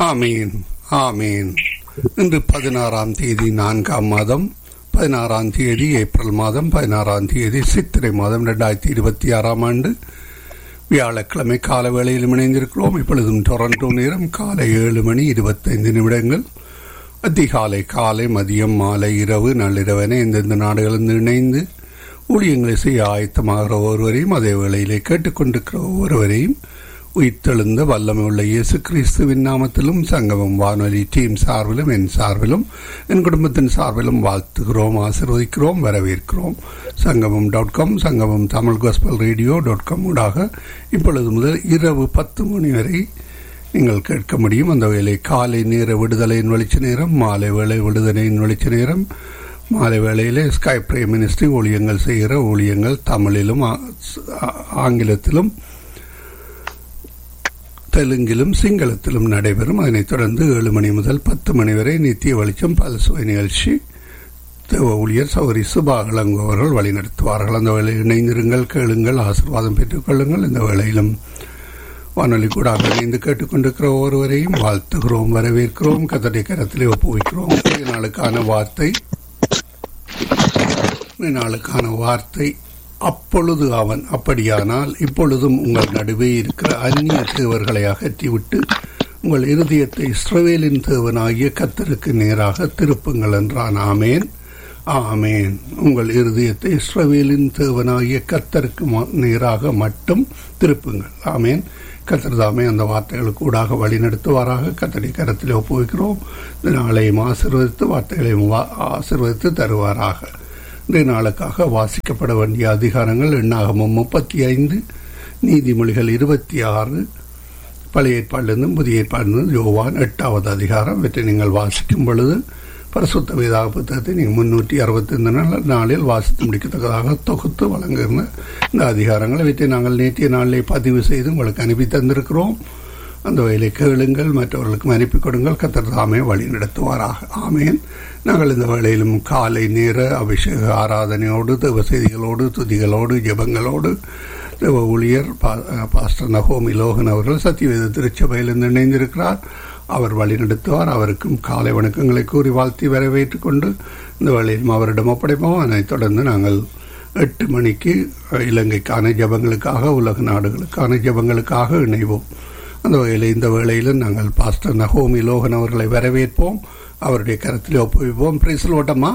ஆமீன் ஆமீன் இன்று பதினாறாம் தேதி நான்காம் மாதம் பதினாறாம் தேதி ஏப்ரல் மாதம் பதினாறாம் தேதி சித்திரை மாதம் ரெண்டாயிரத்தி இருபத்தி ஆறாம் ஆண்டு வியாழக்கிழமை கால வேளையில் இணைந்திருக்கிறோம் இப்பொழுதும் டொரண்டோ நேரம் காலை ஏழு மணி இருபத்தைந்து நிமிடங்கள் அதிகாலை காலை மதியம் மாலை இரவு நள்ளிரவென எந்தெந்த நாடுகளிலிருந்து இணைந்து ஊழியங்களை செய்ய ஆயத்தமாகிற ஒருவரையும் அதே வேளையிலே கேட்டுக்கொண்டிருக்கிற ஒருவரையும் உயிர்த்தெழுந்த வல்லமை உள்ள இயேசு கிறிஸ்துவின் நாமத்திலும் சங்கமம் வானொலி டீம் சார்பிலும் என் சார்பிலும் என் குடும்பத்தின் சார்பிலும் வாழ்த்துகிறோம் ஆசிர்வதிக்கிறோம் வரவேற்கிறோம் சங்கமம் dot com Sangamam Tamil gospel radio dot com ஊடாக இப்பொழுது முதல் இரவு பத்து மணி வரை நீங்கள் கேட்க முடியும் அந்த வேலை காலை நேர விடுதலையின் வெளிச்ச நேரம் மாலை வேலை விடுதலையின் வெளிச்ச நேரம் மாலை வேளையிலே ஸ்கை பிரைம் மினிஸ்ட்ரி ஊழியங்கள் செய்கிற ஊழியங்கள் தமிழிலும் ஆங்கிலத்திலும் தெலுங்கிலும் சிங்களத்திலும் நடைபெறும் அதனைத் தொடர்ந்து ஏழு மணி முதல் பத்து மணி வரை நித்திய வெளிச்சம் பல்சுவை நிகழ்ச்சி தேவ ஊழியர் சௌரி சுபா இளங்கோ அவர்கள் வழிநடத்துவார்கள் அந்த வேளையில் இணைந்திருங்கள் கேளுங்கள் ஆசீர்வாதம் பெற்றுக்கொள்ளுங்கள் இந்த வேளையிலும் வானொலி கூட இணைந்து கேட்டுக்கொண்டிருக்கிற ஒருவரையும் வாழ்த்துகிறோம் வரவேற்கிறோம் கத்தடை கரத்திலே ஒப்புவிக்கிறோம் நாளுக்கான வார்த்தை நாளுக்கான வார்த்தை அப்பொழுது அவன் அப்படியானால் இப்பொழுதும் உங்கள் நடுவே இருக்கிற அந்நிய தேவர்களை அகற்றிவிட்டு உங்கள் இருதயத்தை இஸ்ரவேலின் தேவனாகிய கத்தருக்கு நேராக திருப்புங்கள் என்றான் ஆமேன் ஆமேன் உங்கள் இருதயத்தை இஸ்ரவேலின் தேவனாகிய கத்தருக்கு நேராக மட்டும் திருப்புங்கள் ஆமேன் கத்தர் தாமே அந்த வார்த்தைகளுக்கு ஊடாக வழிநடத்துவாராக கத்தடி கரத்தில் ஒப்புவிக்கிறோம் இந்த நாளையும் ஆசிர்வதித்து வார்த்தைகளையும் ஆசிர்வதித்து தருவாராக இன்றைய நாளுக்காக வாசிக்கப்பட வேண்டிய அதிகாரங்கள் எண்ணாகமும் முப்பத்தி ஐந்து நீதிமொழிகள் இருபத்தி ஆறு பழைய ஏற்பாடிலிருந்தும் புதிய ஏற்பாடிலிருந்து யோவான் எட்டாவது அதிகாரம் இவற்றை நீங்கள் வாசிக்கும் பொழுது பரிசுத்த வேதாக புத்தகத்தை நீங்கள் முன்னூற்றி அறுபத்தைந்து நாள் நாளில் வாசித்து முடிக்கத்தக்கதாக தொகுத்து வழங்குகிற இந்த அதிகாரங்கள் இவற்றை நாங்கள் நேற்றைய நாளிலே பதிவு செய்து உங்களுக்கு அனுப்பி தந்திருக்கிறோம் அந்த வயலை கேளுங்கள் மற்றவர்களுக்கும் அனுப்பி கொடுங்கள் கத்தர் தாமே வழி நடத்துவாராக ஆமேன் நாங்கள் இந்த வேளையிலும் காலை நேர அபிஷேக ஆராதனையோடு தேவ செய்திகளோடு துதிகளோடு ஜபங்களோடு தேவ ஊழியர் பாஸ்டர் நகோமி லோகன் அவர்கள் சத்தியவேத திருச்சபையிலிருந்து இணைந்திருக்கிறார் அவர் வழி நடத்துவார் அவருக்கும் காலை வணக்கங்களை கூறி வாழ்த்தி வரவேற்றுக் கொண்டு இந்த வேளையிலும் அவரிடம் ஒப்படைப்போம் அதனைத் தொடர்ந்து நாங்கள் எட்டு மணிக்கு இலங்கைக்கான ஜபங்களுக்காக உலக நாடுகளுக்கான ஜபங்களுக்காக இணைவோம் அந்த வகையில் இந்த வேளையிலும் நாங்கள் பாஸ்டர் நகோமி லோகன் அவர்களை வரவேற்போம் அவருடைய கருத்தில் ஒப்புவிப்போம் பிரைசல் ஓட்டமா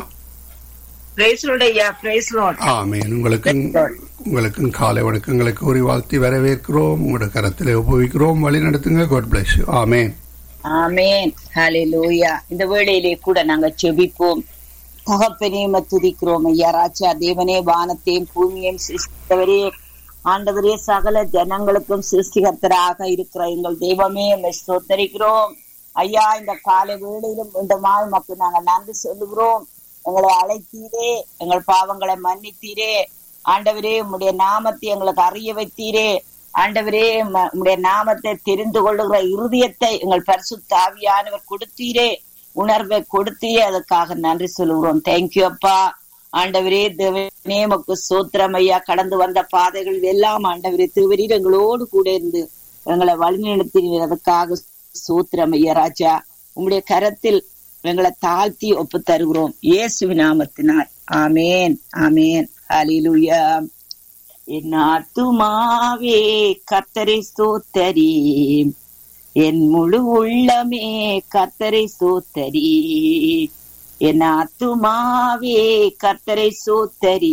ஆமேன் உங்களுக்கும் உங்களுக்கும் காலை வணக்கங்களை கூறி வாழ்த்தி வரவேற்கிறோம் உங்களுடைய கரத்தில் ஒப்புவிக்கிறோம் வழி நடத்துங்க காட் பிளஸ் ஆமேன் ஆமேன் ஹalleluya இந்த வேளையிலே கூட நாங்க செபிப்போம் தகப்பனே துதிக்கிறோம் ஐயா ராஜா தேவனே வானத்தையும் பூமியையும் சிருஷ்டித்தவரே ஆண்டவரே சகல ஜனங்களுக்கும் சிருஷ்டிகர்த்தராக இருக்கிற எங்கள் தெய்வமே ஸ்தோத்தரிக்கிறோம் ஐயா இந்த காலை வேளையிலும் மீண்டுமாய் மக்கள் நாங்க நன்றி சொல்லுகிறோம் எங்களை அழைத்தீரே எங்கள் பாவங்களை மன்னித்தீரே ஆண்டவரே உம்முடைய நாமத்தை எங்களுக்கு அறிய வைத்தீரே ஆண்டவரே உம்முடைய நாமத்தை தெரிந்து கொள்ளுகிற இருதயத்தை எங்கள் பரிசுத்த ஆவியானவர் கொடுத்தீரே உணர்வை கொடுத்தீரே அதுக்காக நன்றி சொல்லுகிறோம் தேங்க்யூ அப்பா ஆண்டவரே தேவனே மக்கு சோத்திரம் ஐயா கடந்து வந்த பாதைகள் எல்லாம் ஆண்டவரே திருவரீர் எங்களோடு கூட இருந்து எங்களை வழிநடத்தினீர் அதுக்காக சோத்திரம் ஐயா ராஜா உங்களுடைய கரத்தில் எங்களை தாழ்த்தி ஒப்பு தருகிறோம் இயேசு நாமத்தினால் ஆமேன் ஆமேன் ஹலிலுயா என் ஆத்துமாவே கத்தரை சோத்தரி என் முழு உள்ளமே கத்தரை சோத்தரி என் ஆத்துமாவே கத்தரை சோத்தரி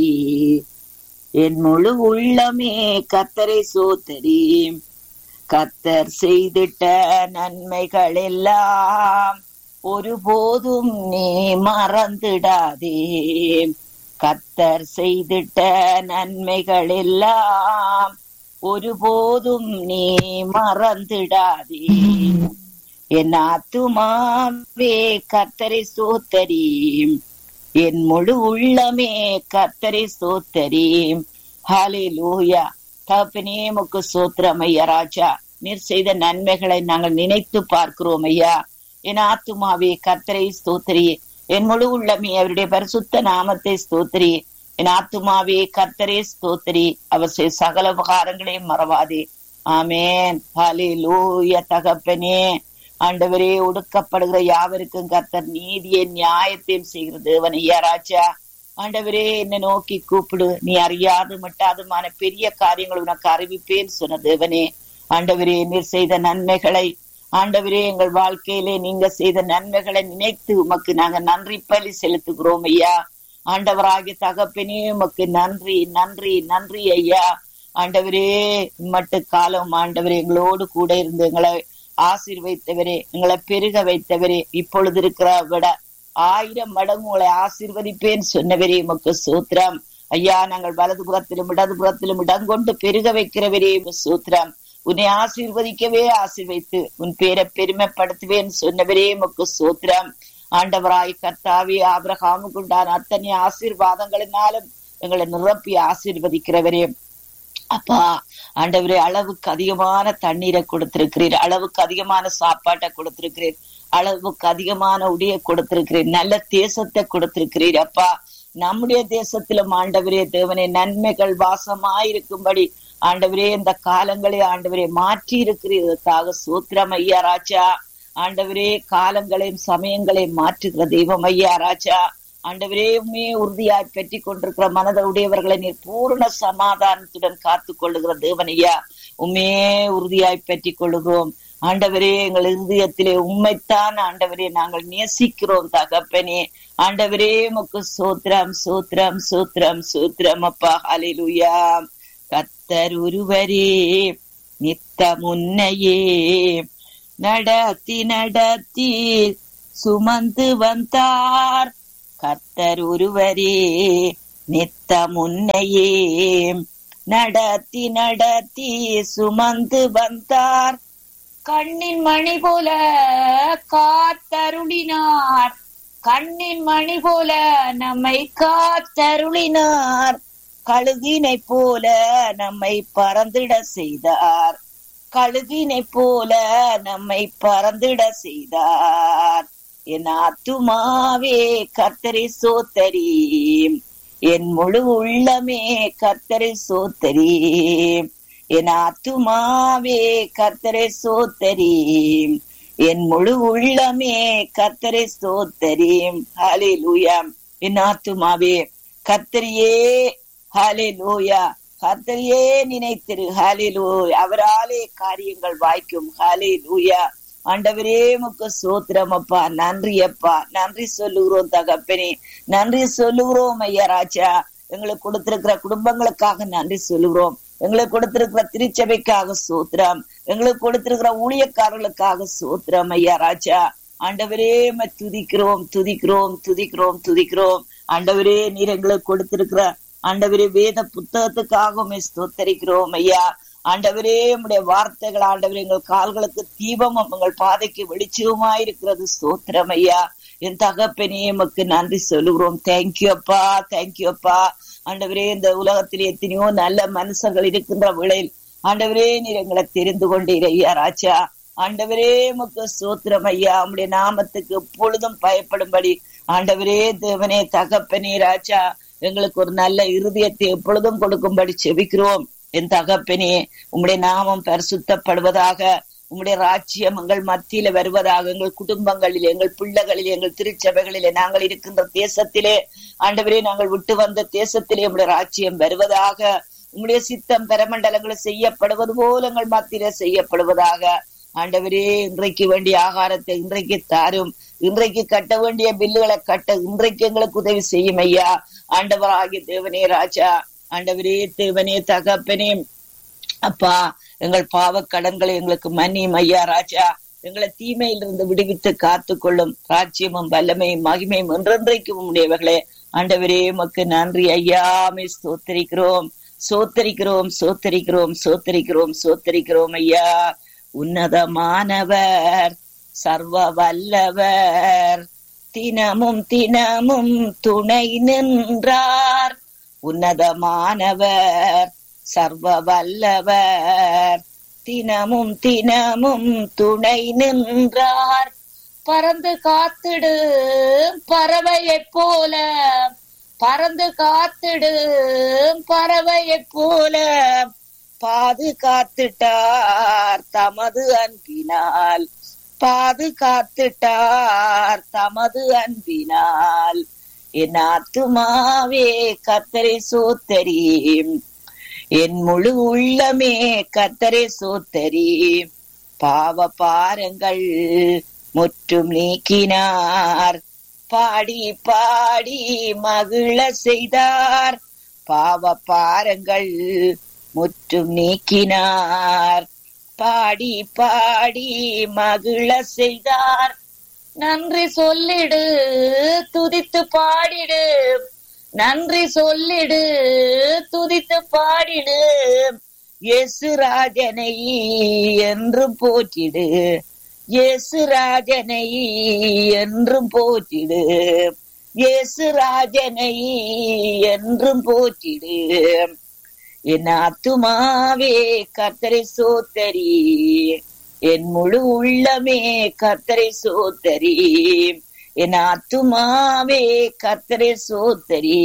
என் முழு உள்ளமே கத்தரை சோத்தரி கத்தர் செய்திட்ட நன்மைகள் எல்லாம் ஒருபோதும் நீ மறந்துடாதே கத்தர் செய்திட்ட நன்மைகள் எல்லாம் ஒருபோதும் நீ மறந்துடாதே என் ஆத்துமாவே கத்தரை சோத்தரி என் முழு உள்ளமே கத்தரை சோத்தரி ஹாலே லூயா தகப்பனே முக்கு சோத்திரம் ஐயா ராஜா நீர் செய்த நன்மைகளை நாங்கள் நினைத்து பார்க்கிறோம் ஐயா என் ஆத்துமாவே கர்த்தரை ஸ்தோத்திரி என் முழு உள்ளமே அவருடைய பரிசுத்த நாமத்தை ஸ்தோத்திரி என் ஆத்துமாவே கர்த்தரே ஸ்தோத்திரி அவர் செய்த சகல உபகாரங்களையும் மறவாதே ஆமேன் ஹாலே லூய தகப்பனே ஆண்டவரே ஒடுக்கப்படுகிற யாவருக்கும் கர்த்தர் நீதியை நியாயத்தையும் செய்கிற தேவன் ஐயா ராஜா ஆண்டவரே என்னை நோக்கி கூப்பிடு நீ அறியாது மட்டாதுமான பெரிய காரியங்கள் உனக்கு அறிவிப்பேன் சொன்ன தேவனே ஆண்டவரே நீர் செய்த நன்மைகளை ஆண்டவரே எங்கள் வாழ்க்கையிலே நீங்க செய்த நன்மைகளை நினைத்து உமக்கு நாங்க நன்றி பலி செலுத்துகிறோம் ஐயா ஆண்டவராகிய தகப்பனே உமக்கு நன்றி நன்றி நன்றி ஐயா ஆண்டவரே இம்மட்டு காலம் ஆண்டவரே எங்களோடு கூட இருந்து எங்களை ஆசீர்வைத்தவரே எங்களை பெருக வைத்தவரே இப்பொழுது இருக்கிற விட ஆயிரம் மடங்கு உங்களை ஆசீர்வதிப்பேன் சொன்னவரே உமக்கு சூத்திரம் ஐயா நாங்கள் வலது புறத்திலும் இடது புறத்திலும் இடங்கொண்டு பெருக வைக்கிறவரே உமக்கு சூத்திரம் உன்னை ஆசீர்வதிக்கவே ஆசீர்வைத்து உன் பேரை பெருமைப்படுத்துவேன் சொன்னவரே உமக்கு சூத்திரம் ஆண்டவராய் கர்த்தாவே ஆபிரகாமுக்கு உண்டான அத்தனை ஆசீர்வாதங்களினாலும் எங்களை நிரப்பி ஆசீர்வதிக்கிறவரே அப்பா ஆண்டவரே அளவுக்கு அதிகமான தண்ணீரை கொடுத்திருக்கிறீர் அளவுக்கு அதிகமான சாப்பாட்டை கொடுத்திருக்கிறீர் அளவுக்கு அதிகமான உடைய கொடுத்திருக்கிறீர் நல்ல தேசத்தை கொடுத்திருக்கிறீர் அப்பா நம்முடைய தேசத்திலும் ஆண்டவரே தேவனே நன்மைகள் வாசமாயிருக்கும்படி ஆண்டவரே இந்த காலங்களை ஆண்டவரே மாற்றி இருக்கிறதற்காக சூத்திரம் ஐயா ராஜா ஆண்டவரே காலங்களையும் சமயங்களையும் மாற்றுகிற தெய்வம் ஐயா ராஜா ஆண்டவரே உண்மையே உறுதியாய் பெற்றி கொண்டிருக்கிற மனத உடையவர்களை நீர் பூர்ண சமாதானத்துடன் காத்து கொள்ளுகிற தேவனையா உண்மையே உறுதியாய் பெற்றி கொள்ளுகிறோம் ஆண்டவரே எங்கள் இருதயத்திலே உண்மைத்தான் ஆண்டவரே நாங்கள் நேசிக்கிறோம் தகப்பனே ஆண்டவரே முக்கு சூத்திரம் சூத்திரம் சூத்திரம் சூத்திரம் அப்பா ஹலிலுயா கத்தர் ஒருவரே நித்த முன்னையே நடத்தி நடத்தி சுமந்து வந்தார் கர்த்தர் ஒருவரே நித்த முன்னையே நடத்தி நடத்தி சுமந்து வந்தார் கண்ணின் மணி போல காத்தருளினார் கண்ணின் மணி போல நம்மை காத்தருளினார் கழுகினை போல நம்மை பறந்திட செய்தார் கழுகினை போல நம்மை பறந்திட செய்தார் என் ஆத்துமாவே கர்த்தரை சோத்தரி என் முழு உள்ளமே கர்த்தரை சோத்தரி என் ஆத்துமாவே கர்த்தரை சோத்தரி என் முழு உள்ளமே கர்த்தரை சோத்தரி ஹலே லூயா என் ஆத்துமாவே கர்த்தரியே ஹலே லூயா கர்த்தரியே நினைத்திரு ஹலே லூ அவராலே காரியங்கள் வாய்க்கும் ஹலே லூயா ஆண்டவரே முக்கு சோத்திரம் அப்பா நன்றி அப்பா நன்றி சொல்லுகிறோம் தகப்பனே நன்றி சொல்லுகிறோம் ஐயா ராஜா எங்களுக்கு கொடுத்திருக்கிற குடும்பங்களுக்காக நன்றி சொல்லுகிறோம் எங்களுக்கு கொடுத்திருக்கிற திருச்சபைக்காக சோத்திரம் எங்களுக்கு கொடுத்திருக்கிற ஊழியக்காரர்களுக்காக சோத்திரம் ஐயா ராஜா ஆண்டவரே துதிக்கிறோம் துதிக்கிறோம் துதிக்கிறோம் துதிக்கிறோம் ஆண்டவரே நீர் எங்களுக்கு கொடுத்திருக்கிற ஆண்டவரே வேத புத்தகத்துக்காக ஸ்தோத்தரிக்கிறோம் ஐயா ஆண்டவரே உடைய வார்த்தைகள் ஆண்டவரே எங்கள் கால்களுக்கு தீபமும் எங்கள் பாதைக்கு வெளிச்சவுமா இருக்கிறது ஸ்தோத்திரம் ஐயா என் தகப்பனே எமக்கு நன்றி சொல்லுகிறோம் தேங்க்யூ அப்பா தேங்க்யூ அப்பா ஆண்டவரே இந்த உலகத்தில் எத்தனையோ நல்ல மனுஷர்கள் இருக்கின்ற விளையில் ஆண்டவரே நீர் எங்களை தெரிந்து கொண்டீர் ஐயா ராஜா ஆண்டவரே முக்கு சோத்திரம் ஐயா உடைய நாமத்துக்கு எப்பொழுதும் பயப்படும்படி ஆண்டவரே தேவனே தகப்பனே ராஜா எங்களுக்கு ஒரு நல்ல இருதயத்தை எப்பொழுதும் கொடுக்கும்படி செபிக்கிறோம் என் தகப்பனே உம்முடைய நாமம் பரிசுத்தப்படுவதாக உம்முடைய ராஜ்யம் எங்கள் மத்தியில வருவதாக எங்கள் குடும்பங்களில் எங்கள் பிள்ளைகளில் எங்கள் திருச்சபைகளிலே நாங்கள் இருக்கின்ற தேசத்திலே ஆண்டவரே நாங்கள் விட்டு வந்த தேசத்திலே உம்முடைய ராஜ்யம் வருவதாக உம்முடைய சித்தம் பெரமண்டலங்கள் செய்யப்படுவது போல எங்கள் மத்தியில செய்யப்படுவதாக ஆண்டவரே இன்றைக்கு வேண்டிய ஆகாரத்தை இன்றைக்கு தாரும் இன்றைக்கு கட்ட வேண்டிய பில்லுகளை கட்ட இன்றைக்கு எங்களுக்கு உதவி செய்யும் ஐயா ஆண்டவராகிய தேவனே ராஜா ஆண்டவரே தேவனே தகப்பனே அப்பா எங்கள் பாவ கடன்களை எங்களுக்கு மன்னியும் ஐயா ராஜா எங்களை தீமையிலிருந்து விடுவித்து காத்து கொள்ளும் ராஜ்யமும் வல்லமையும் மகிமையும் என்றென்றைக்கும் உடையவர்களே ஆண்டவரே மக்கு நன்றி ஐயாமே சோத்தரிக்கிறோம் சோத்தரிக்கிறோம் சோத்தரிக்கிறோம் சோத்தரிக்கிறோம் சோத்தரிக்கிறோம் ஐயா உன்னதமானவர் சர்வ வல்லவர் தினமும் தினமும் துணை நின்றார் உன்னதமானவர் சர்வ வல்லவர் தினமும் தினமும் துணை நின்றார் பறந்து காத்திடு பறவையைப் போல பறந்து காத்திடு பறவையைப் போல பாதுகாத்துட்டார் தமது அன்பினால் பாதுகாத்துட்டார் தமது அன்பினால் என் ஆத்துமாவே கத்தரை சோத்தரி என் முழு உள்ளமே கத்தரை சோத்தரி பாவ பாரங்கள் முற்றும் நீக்கினார் பாடி பாடி மகிழ செய்தார் பாவ பாரங்கள் முற்றும் நீக்கினார் பாடி பாடி மகிழ செய்தார் நன்றி சொல்லிடு துதித்து பாடிடு நன்றி சொல்லிடு துதித்து பாடிடு இயேசு ராஜனை என்றும் போற்றிடு இயேசு ராஜனை என்றும் போற்றிடு இயேசு ராஜனை என்றும் போற்றிடு என் ஆத்துமாவே கர்த்தரை சோத்தரி என் முழு உள்ளமே கர்த்தரை சோத்தரி என் ஆத்துமாவே கர்த்தரை சோத்தரி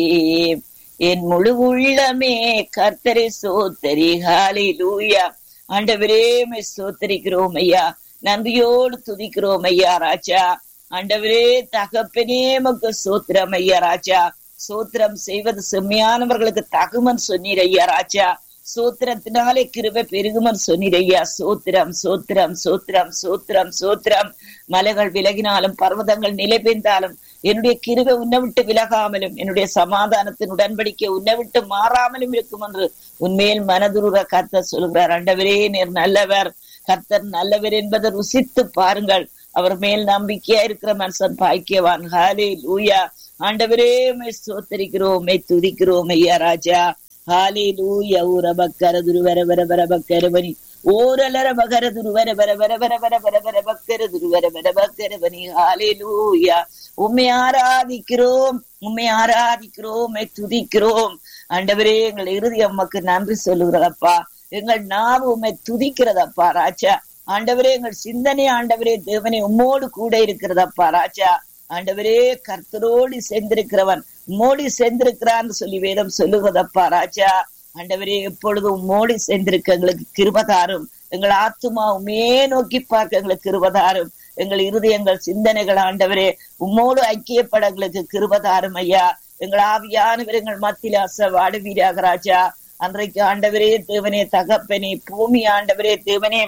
என் முழு உள்ளமே கர்த்தரை சோத்தரி ஹாலி லூயா ஆண்டவரே மை சோத்தரிக்கிறோம் ஐயா நன்றியோடு துதிக்கிறோம் ஐயா ராஜா ஆண்டவரே தகப்பனே மக்கு சோத்திரம் ஐயா ராஜா சோத்திரம் செய்வது செம்மையானவர்களுக்கு தகுமன் சொன்னீர் ஐயா ராஜா சோத்திரத்தினாலே கிருபை பெருகுமன் சொன்னீர் ஐயா சோத்திரம் சோத்திரம் சோத்திரம் சோத்திரம் சோத்திரம் மலைகள் விலகினாலும் பர்வதங்கள் நிலை பெய்ந்தாலும் என்னுடைய கிருபை உன்னை விட்டு விலகாமலும் என்னுடைய சமாதானத்தின் உடன்படிக்கை உன்னை விட்டு மாறாமலும் இருக்கும் என்று உண்மையில் மனதுருக கர்த்தர் சொல்கிறார் ஆண்டவரே நீர் நல்லவர் கர்த்தர் நல்லவர் என்பதை ருசித்து பாருங்கள் அவர் மேல் நம்பிக்கையா இருக்கிற மனுஷன் பாய்க்கியவான் ஹாலே லூயா ஆண்டவரே மை சோத்தரிக்கிறோம் மை துதிக்கிறோம் ஐயா ராஜா ஹாலே லூயா ஊர பக்கர துருவர வர வர பக்கரவனி ஓரலர பகர துருவர வர வர வர வர வர வர பக்கர துருவர வர பக்கரவனி ஹாலே லூயா உண்மை ஆராதிக்கிறோம் உண்மை ஆராதிக்கிறோம் உம்மை துதிக்கிறோம் ஆண்டவரே எங்கள் இறுதி அம்மாக்கு நன்றி சொல்லுகிறதப்பா எங்கள் நாவு உண்மை துதிக்கிறதப்பா ராஜா ஆண்டவரே எங்கள் சிந்தனை ஆண்டவரே தேவனே உம்மோடு கூட இருக்கிறதப்பா ராஜா ஆண்டவரே கர்த்தரோடு சேர்ந்திருக்கிறவன் உம்மோடி சேர்ந்திருக்கிறான்னு சொல்லி வேதம் சொல்லுகிறதப்பா ராஜா ஆண்டவரே எப்பொழுதும் உம்மோடி சேர்ந்திருக்க எங்களுக்கு கிருபதாரும் எங்கள் ஆத்துமா உமே நோக்கி பார்க்க எங்களுக்கு கிருபதாரும் எங்கள் இருதயங்கள் சிந்தனைகள் ஆண்டவரே உம்மோடு ஐக்கியப்பட எங்களுக்கு கிருபதாரும் ஐயா எங்கள் ஆவியானவர் எங்கள் மத்தியில அசவாடுவீராக ராஜா அன்றைக்கு ஆண்டவரே தேவனே தகப்பனே பூமி ஆண்டவரே தேவனே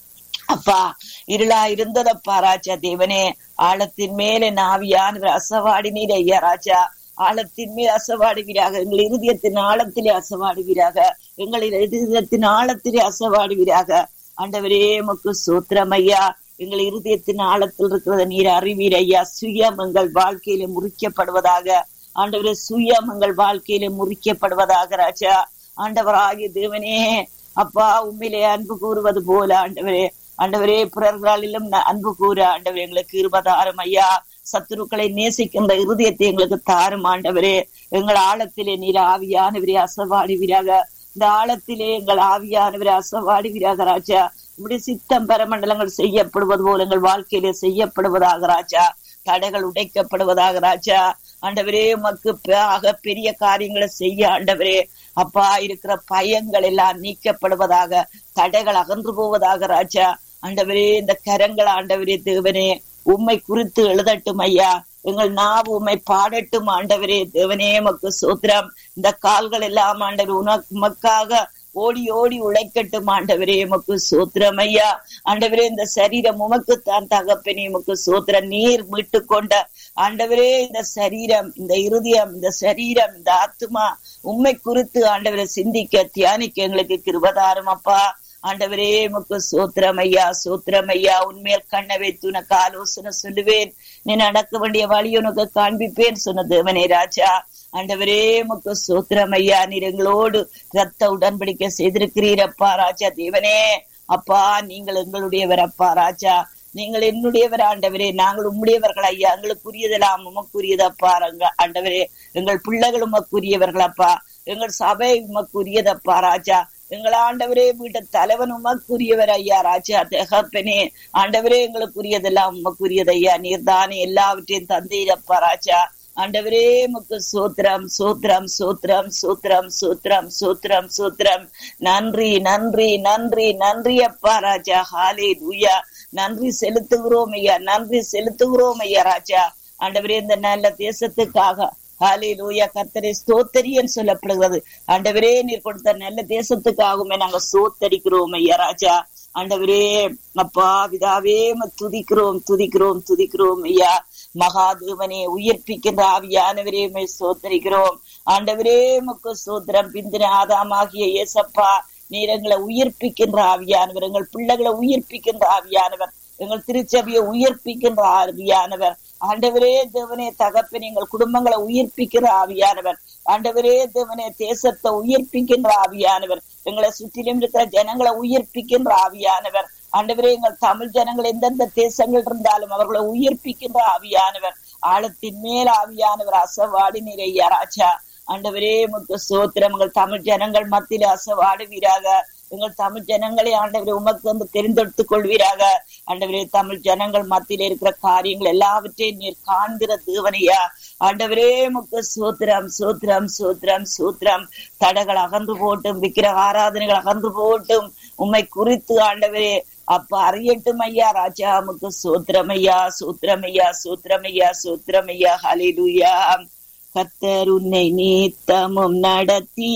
அப்பா இருளா இருந்ததப்பா ராஜா தேவனே ஆழத்தின் மேலே நாவியானவர் அசவாடினீர் ஐயா ராஜா ஆழத்தின் மேல் அசவாடுவீராக எங்கள் இருதயத்தின் ஆழத்திலே அசவாடுவீராக எங்களின் இருதயத்தின் ஆழத்திலே அசவாடுவீராக ஆண்டவரே உமக்கு சூத்திரம் ஐயா எங்கள் இருதயத்தின் ஆழத்தில் இருக்கிறத நீர் அறிவீர் ஐயா சுயம் எங்கள் வாழ்க்கையில முறிக்கப்படுவதாக ஆண்டவரே சுயம் எங்கள் வாழ்க்கையில முறிக்கப்படுவதாக ராஜா ஆண்டவராகிய தேவனே அப்பா உண்மையிலே அன்பு கூறுவது போல ஆண்டவரே ஆண்டவரே பிறர்களாலும் அன்பு கூற ஆண்டவர் எங்களுக்கு இருபதாயிரம் ஐயா சத்துருக்களை நேசிக்கின்ற இருதயத்தை எங்களுக்கு தாரும் ஆண்டவரே எங்கள் ஆழத்திலே நீர் ஆவியானவரே அசவாடுவீராக இந்த ஆழத்திலே எங்கள் ஆவியானவரே அசவாடுவீராக ராஜா இப்படி சித்தம் பரமண்டலங்கள் செய்யப்படுவது போல எங்கள் வாழ்க்கையிலே செய்யப்படுவதாக ராஜா தடைகள் உடைக்கப்படுவதாக ராஜா ஆண்டவரே உமக்கு ஆக பெரிய காரியங்களை செய்ய ஆண்டவரே அப்பா இருக்கிற பயங்கள் எல்லாம் நீக்கப்படுவதாக தடைகள் அகன்று போவதாக ராஜா ஆண்டவரே இந்த கரங்கள் ஆண்டவரே தேவனே உம்மை குறித்து எழுதட்டும் ஐயா எங்கள் நாவு உம்மை பாடட்டும் ஆண்டவரே தேவனே மக்கு சோத்திரம் இந்த கால்கள் எல்லாம் ஆண்டவர் உனக்கு உமக்காக ஓடி ஓடி உழைக்கட்டும் ஆண்டவரே உமக்கு சோத்திரம் ஐயா ஆண்டவரே இந்த சரீரம் உமக்கு தான் தகப்பனே உமக்கு சோத்திரம் நீர் மீட்டு கொண்ட ஆண்டவரே இந்த சரீரம் இந்த இருதயம் இந்த சரீரம் இந்த ஆத்மா உண்மை குறித்து ஆண்டவரை சிந்திக்க தியானிக்க எங்களுக்கு கிருபதாரம் அப்பா ஆண்டவரே உமக்கு சோத்திரம் ஐயா சோத்திரம் ஐயா உண்மையில் கண்ணை வைத்து உனக்கு ஆலோசனை சொல்லுவேன் நீ நடக்க வேண்டிய வழி உனக்கு காண்பிப்பேன் சொன்ன தேவனே ராஜா ஆண்டவரே உமக்கு சோத்திரம் ஐயா நீர் எங்களோடு ரத்த உடன்படிக்கை செய்திருக்கிறீரப்பா ராஜா தேவனே அப்பா நீங்கள் எங்களுடையவர் அப்பா ராஜா நீங்கள் என்னுடையவர் ஆண்டவரே நாங்கள் உம்முடையவர்கள் ஐயா எங்களுக்குரியதெல்லாம் உமக்குரியதப்பா ஆண்டவரே எங்கள் பிள்ளைகள் உமக்குரியவர்கள் அப்பா எங்கள் சபை உமக்குரியதப்பா ராஜா எங்கள் ஆண்டவரே வீட்டு தலைவன் உமக்குரியவர் ஐயா ராஜா தகப்பனே ஆண்டவரே எங்களுக்குரியதெல்லாம் உமக்குரியது ஐயா நீர்தானே எல்லாவற்றையும் தந்தீரப்பா ராஜா ஆண்டவரே முக்கு சூத்திரம் சூத்திரம் சூத்திரம் சூத்திரம் சூத்திரம் சூத்திரம் சூத்திரம் நன்றி நன்றி நன்றி நன்றி அப்பா ராஜா ஹாலே தூயா நன்றி செலுத்துகிறோம் ஐயா நன்றி செலுத்துகிறோம் ஐயா ராஜா ஆண்டவரே இந்த நல்ல தேசத்துக்காக ஹalleluya கர்த்தரே ஸ்தோத்தரியன் சொல்லப்படுகிறது ஆண்டவரே நீர் கொடுத்த நல்ல தேசத்துக்காகவுமே நாங்க ஸ்தோத்தரிக்கிறோம் ஐயா ராஜா ஆண்டவரே அப்பா பிதாவே உம்மை துதிக்கிறோம் துதிக்கிறோம் துதிக்கிறோம் ஐயா மகாதேவனே உயிர்ப்பிக்கின்ற ஆவியானவரே உம்மை ஸ்தோத்தரிக்கிறோம் ஆண்டவரே உமக்கு சோத்திரம் பிந்தின ஆதாமாகிய ஏசப்பா நீர் எங்களை உயிர்ப்பிக்கின்ற ஆவியானவர் எங்கள் பிள்ளைகளை உயிர்ப்பிக்கின்ற ஆவியானவர் எங்கள் திருச்சபையை உயிர்ப்பிக்கின்ற ஆவியானவர் ஆண்டவரே தேவனே தகப்பன் எங்கள் குடும்பங்களை உயிர்ப்பிக்கிற ஆவியானவர் ஆண்டவரே தேவனே தேசத்தை உயிர்ப்பிக்கின்ற ஆவியானவர் எங்களை சுற்றிலும் இருக்கிற ஜனங்களை உயிர்ப்பிக்கின்ற ஆவியானவர் ஆண்டவரே எங்கள் தமிழ் ஜனங்கள் எந்தெந்த தேசங்கள் இருந்தாலும் அவர்களை உயிர்ப்பிக்கின்ற ஆவியானவர் ஆழத்தின் மேல் ஆவியானவர் அசவாடி நிறைய ராஜா ஆண்டவரே முக்கு சோத்திரம் எங்கள் தமிழ் ஜனங்கள் மத்தியில அசவாடுவீராக எங்கள் தமிழ் ஜனங்களை ஆண்டவரே உமக்கு வந்து தெரிந்தெடுத்துக் கொள்வீராக ஆண்டவரே தமிழ் ஜனங்கள் மத்தியில இருக்கிற காரியங்கள் எல்லாவற்றையும் நீர் காண்கிற தேவனையா ஆண்டவரே முக்கு சோத்திரம் சோத்திரம் சோத்திரம் சோத்திரம் தடைகள் அகன்று போட்டும் விக்கிர ஆராதனைகள் அகன்று போட்டும் உம்மை குறித்து ஆண்டவரே அப்ப அறியட்டும் ஐயா ராஜா முக்கு சோத்திரமையா சோத்திரமையா சோத்திரமையா சோத்திரமையா ஹலிலுயா கத்தர் உன்னை நீத்தமும் நடத்தி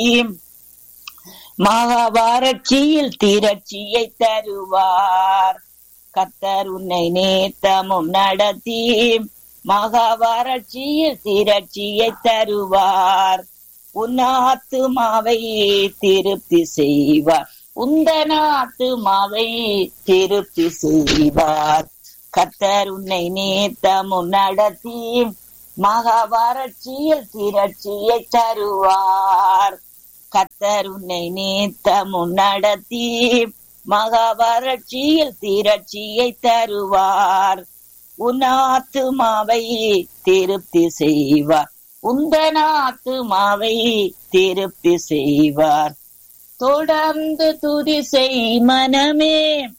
மகாபாரட்சியில் திரட்சியை தருவார் கத்தர் உன்னை நேத்தமும் நடத்தி மகாபாரட்சியில் திரட்சியை தருவார் உன்னாத்துமாவை திருப்தி செய்வார் உந்தனாத்துமாவை திருப்தி செய்வார் கத்தர் உன்னை நேத்தமும் நடத்தி மகாபாரட்சியில் திரட்சியை தருவார் கத்தர் உன்னை நேத்தமும் நடத்தி மகாபாரட்சியில் திரட்சியை தருவார் உன்னாத்துமாவை திருப்தி செய்வார் உந்தனாத்துமாவை திருப்தி செய்வார் தொடர்ந்து துதி செய் மனமே